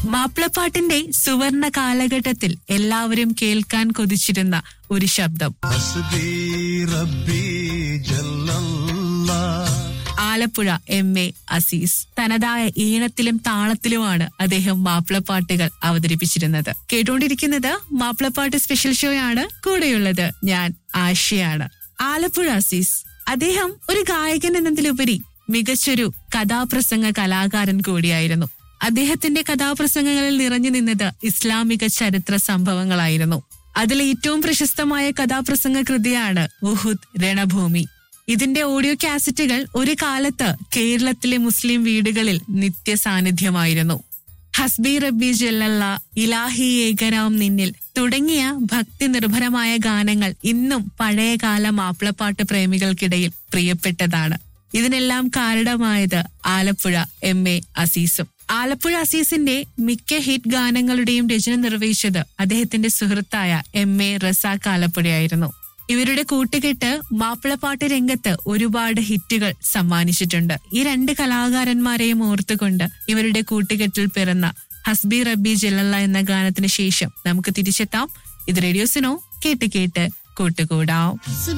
മാപ്പിളപ്പാട്ടിന്റെ സുവർണ കാലഘട്ടത്തിൽ എല്ലാവരും കേൾക്കാൻ കൊതിച്ചിരുന്ന ഒരു ശബ്ദം ഹസ്ബി റബ്ബി ജല്ലല്ലാ ആലപ്പുഴ എം എ അസീസ് തനതായ ഈണത്തിലും താളത്തിലുമാണ് അദ്ദേഹം മാപ്പിളപ്പാട്ടുകൾ അവതരിപ്പിച്ചിരുന്നത് കേട്ടുകൊണ്ടിരിക്കുന്നത് മാപ്പിളപ്പാട്ട് സ്പെഷ്യൽ ഷോയാണ് കൂടെയുള്ളത് ഞാൻ ആശയാണ് ആലപ്പുഴ അസീസ് അദ്ദേഹം ഒരു ഗായകൻ എന്നതിലുപരി മികച്ചൊരു കഥാപ്രസംഗ കലാകാരൻ കൂടിയായിരുന്നു അദ്ദേഹത്തിന്റെ കഥാപ്രസംഗങ്ങളിൽ നിറഞ്ഞു നിന്നത് ഇസ്ലാമിക ചരിത്ര സംഭവങ്ങളായിരുന്നു അതിൽ ഏറ്റവും പ്രശസ്തമായ കഥാപ്രസംഗ കൃതിയാണ് ഉഹുദ് രണഭൂമി ഇതിന്റെ ഓഡിയോ കാസറ്റുകൾ ഒരു കാലത്ത് കേരളത്തിലെ മുസ്ലിം വീടുകളിൽ നിത്യ സാന്നിധ്യമായിരുന്നു ഹസ്ബി റബ്ബി ജല്ലല്ല ഇലാഹി ഏകരാം നിന്നിൽ തുടങ്ങിയ ഭക്തി നിർഭരമായ ഗാനങ്ങൾ ഇന്നും പഴയകാല മാപ്പിളപ്പാട്ട് പ്രേമികൾക്കിടയിൽ പ്രിയപ്പെട്ടതാണ് ഇതിനെല്ലാം കാരണമായത് ആലപ്പുഴ എം എ അസീസും ആലപ്പുഴ അസീസിന്റെ മിക്ക ഹിറ്റ് ഗാനങ്ങളുടെയും രചന നിർവഹിച്ചത് അദ്ദേഹത്തിന്റെ സുഹൃത്തായ എം എ റസാഖ് ആലപ്പുഴയായിരുന്നു ഇവരുടെ കൂട്ടുകെട്ട് മാപ്പിളപ്പാട്ട് രംഗത്ത് ഒരുപാട് ഹിറ്റുകൾ സമ്മാനിച്ചിട്ടുണ്ട് ഈ രണ്ട് കലാകാരന്മാരെയും ഓർത്തുകൊണ്ട് ഇവരുടെ കൂട്ടുകെട്ടിൽ പിറന്ന ഹസ്ബി റബ്ബി ജലല്ല എന്ന ഗാനത്തിന് ശേഷം നമുക്ക് തിരിച്ചെത്താം ഇത് റേഡിയോസിനോ കേട്ട് കേട്ട് കൂട്ടുകൂടാം